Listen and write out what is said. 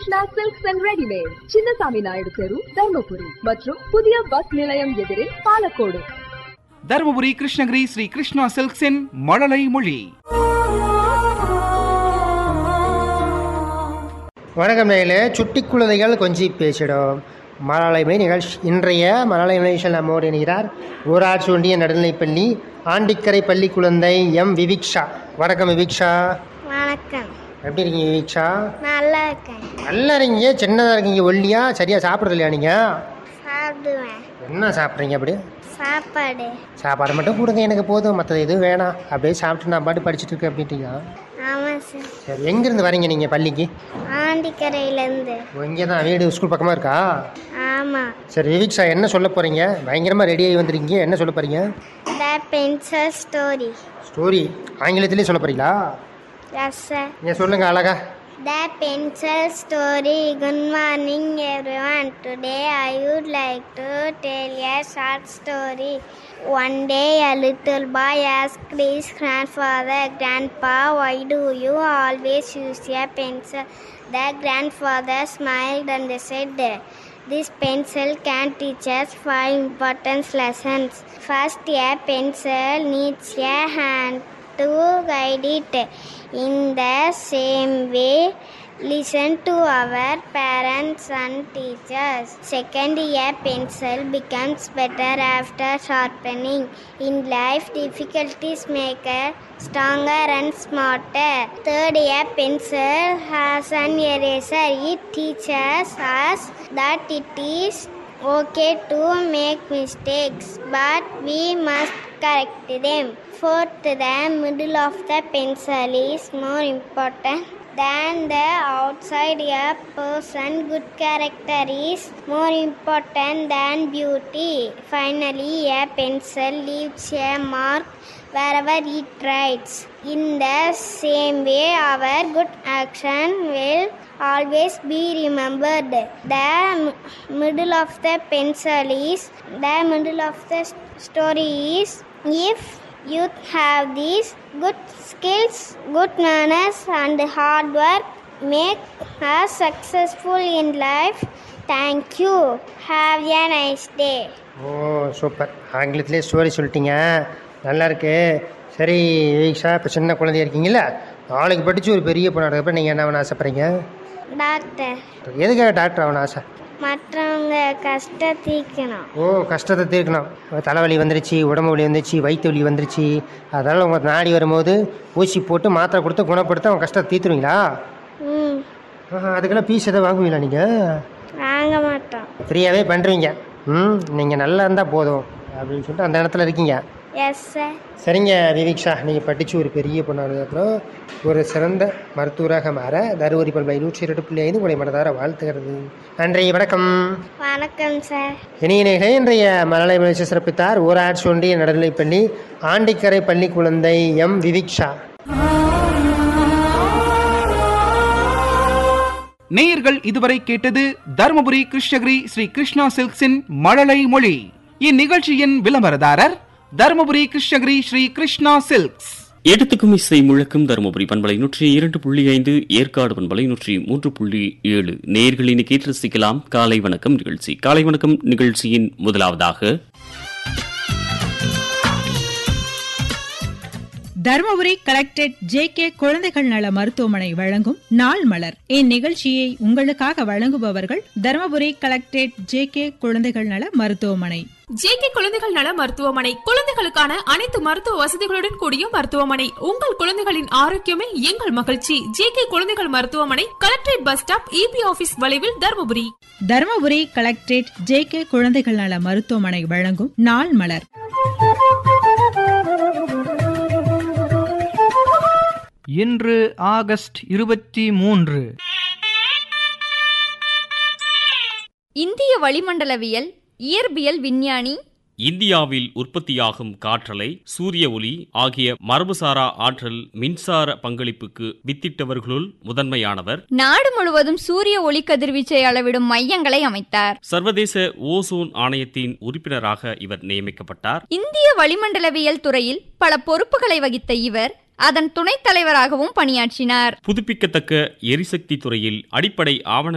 Krishna silks and readymade Chinnasamy Naidu தெரு தர்மபுரி மற்றும் புதிய பஸ் நிலையம் எதிரில் பாலக்கோடு தருமபுரி கிருஷ்ணகிரி ஸ்ரீ கிருஷ்ணா சில்க்ஸின் மழலை மொழி வணக்கம் நேயர்களே சுட்டி குழந்தைகள் கொஞ்சி பேசிடும் மலயாளமை நிகழ்ச்சி இன்றைய மலயாள நிகழ்ச்சியில் நம்மோடு இணைகிறார் ஊராட்சி ஒன்றிய நடுநிலைப்பள்ளி ஆண்டிக்கரை பள்ளி குழந்தை எம் விவிக்ஷா வணக்கம் விவிக்ஷா வணக்கம் எப்படி இருக்கீங்க விவிக்ஷா நல்லா இருக்கேன் நல்லா இருக்கீங்க சின்னதாக இருக்கீங்க ஒல்லியா சரியாக சாப்பிட்றது இல்லையா நீங்கள் சாப்பிடுவேன் என்ன சாப்பிட்றீங்க அப்படி சாப்பாடு சாப்பாடு மட்டும் கொடுங்க எனக்கு போதும் மற்றது எதுவும் வேணாம் அப்படியே சாப்பிட்டு நான் பாட்டு படிச்சுட்டு இருக்கேன் அப்படின்ட்டீங்க ஆமாம் சார் சரி எங்கேருந்து வரீங்க நீங்கள் பள்ளிக்கு ஆண்டிக்கரையிலேருந்து இங்கே தான் வீடு ஸ்கூல் பக்கமாக இருக்கா ஆமாம் சரி விவிக்ஷா என்ன சொல்ல போகிறீங்க பயங்கரமாக ரெடி ஆகி வந்துருக்கீங்க என்ன சொல்ல போகிறீங்க த பென்சில் ஸ்டோரி ஸ்டோரி ஆங்கிலத்திலே சொல்ல போகிறீங்களா எஸ் சார் நீங்கள் சொல்லுங்கள் அழகா the pencil story good morning everyone today I would like to tell a short story one day a little boy asked his grandfather grandpa why do you always use a pencil the grandfather smiled and said this pencil can teach us five important lessons first a pencil needs a hand to guide it. In the same way, listen to our parents and teachers. Second, a pencil becomes better after sharpening. In life, difficulties make us stronger and smarter. Third, a pencil has an eraser. It teaches us that it is okay to make mistakes, but we must correct them. Fourth, the middle of the pencil is more important than the outside. A person good character is more important than beauty. Finally, a pencil leaves a mark wherever it writes. In the same way, our good action will always be remembered. The m- middle of the pencil is the middle of the s- story is if you have these good skills, good manners, and hard work, make us successful in life. Thank you. Have a nice day. ஓ super ஆங்கிலத்திலே story சொல்லிட்டீங்க நல்லா இருக்கு சரி விவிக்ஷா இப்போ சின்ன குழந்தையா இருக்கீங்களா நாளைக்கு படித்து ஒரு பெரிய பொண்ணாடுறப்ப நீங்கள் என்ன ஆகணும்னு ஆசைப்படுறீங்க டாக்டர் எதுக்காக டாக்டர் ஆகணும் ஆசை மற்றவங்க கஷ்டம் தீர்க்கணும் ஓ கஷ்டத்தை தீர்க்கணும் தலைவலி வந்துருச்சு உடம்பு வலி வந்துருச்சு வயிற்று வலி வந்துருச்சு அதனால் உங்கள் நாடி வரும்போது ஊசி போட்டு மாத்திரை கொடுத்து குணப்படுத்த உங்கள் கஷ்டத்தை தீர்த்துருவீங்களா ம் ஆஹா, அதுக்கெல்லாம் பீஸ் எதாவது வாங்குவீங்களா நீங்கள் வாங்க மாட்டோம் ஃப்ரீயாகவே பண்ணுறீங்க ம் நீங்கள் நல்லா இருந்தால் போதும் அப்படின்னு சொல்லிட்டு அந்த இடத்துல இருக்கீங்க எஸ் சார் சரிங்க விவிக்ஷா நீங்கள் படித்து ஒரு பெரிய பொண்ணானதுக்கப்புறம் ஒரு சிறந்த மருத்துவராக மாற தருமபுரி பல்பை நூற்றி இரண்டு புள்ளி ஐந்து உங்களை மனதார வாழ்த்துகிறது நன்றி வணக்கம் வணக்கம் சார் இனிய நேயர்களே, இன்றைய மலலை முயற்சி சிறப்பித்தார் ஊராட்சி ஒன்றிய நடுநிலைப்பள்ளி ஆண்டிக்கரை பள்ளி குழந்தை எம் விவிக்ஷா நேயர்கள் இதுவரை கேட்டது தருமபுரி கிருஷ்ணகிரி ஸ்ரீ கிருஷ்ணா சில்க்ஸின் மழலை மொழி இந்நிகழ்ச்சியின் விளம்பரதாரர் தருமபுரி கிருஷ்ணகிரி ஸ்ரீ கிருஷ்ணா சில்க்ஸ் எடுத்துக்கும் இசை முழக்கம் தருமபுரி பண்பலை நூற்றி இரண்டு புள்ளி ஐந்து ஏற்காடு பண்பலை நூற்றி மூன்று புள்ளி ஏழு நேர்களின் கேட்டு ரசிக்கலாம் காலை வணக்கம் நிகழ்ச்சி காலை வணக்கம் நிகழ்ச்சியின் முதலாவதாக தருமபுரி கலெக்டரேட் ஜே கே குழந்தைகள் நல மருத்துவமனை வழங்கும் நாள் மலர் இந்நிகழ்ச்சியை உங்களுக்காக வழங்குபவர்கள் தருமபுரி கலெக்டரேட் ஜே கே குழந்தைகள் நல மருத்துவமனை ஜேகே குழந்தைகள் நல மருத்துவமனை குழந்தைகளுக்கான அனைத்து மருத்துவ வசதிகளுடன் கூடிய மருத்துவமனை உங்கள் குழந்தைகளின் ஆரோக்கியமே எங்கள் மகிழ்ச்சி ஜேகே குழந்தைகள் மருத்துவமனை collectorate bus stop EB office வளைவில் Dharmapuri Dharmapuri collectorate J K குழந்தைகள் நல மருத்துவமனை வழங்கும் நாள் மலர் இன்று ஆகஸ்ட் இருபத்தி மூன்று இந்திய வளிமண்டலவியல் இயற்பியல் விஞ்ஞானி இந்தியாவில் உற்பத்தியாகும் காற்றலை சூரிய ஒளி ஆகிய மரபுசாரா ஆற்றல் மின்சார பங்களிப்புக்கு வித்திட்டவர்களுள் முதன்மையானவர் நாடு முழுவதும் சூரிய ஒளி கதிர்வீச்சை அளவிடும் மையங்களை அமைத்தார் சர்வதேச ஓசோன் ஆணையத்தின் உறுப்பினராக இவர் நியமிக்கப்பட்டார் இந்திய வளிமண்டலவியல் துறையில் பல பொறுப்புகளை வகித்த இவர் அதன் துணைத் தலைவராகவும் பணியாற்றினார் புதுப்பிக்கத்தக்க எரிசக்தி துறையில் அடிப்படை ஆவண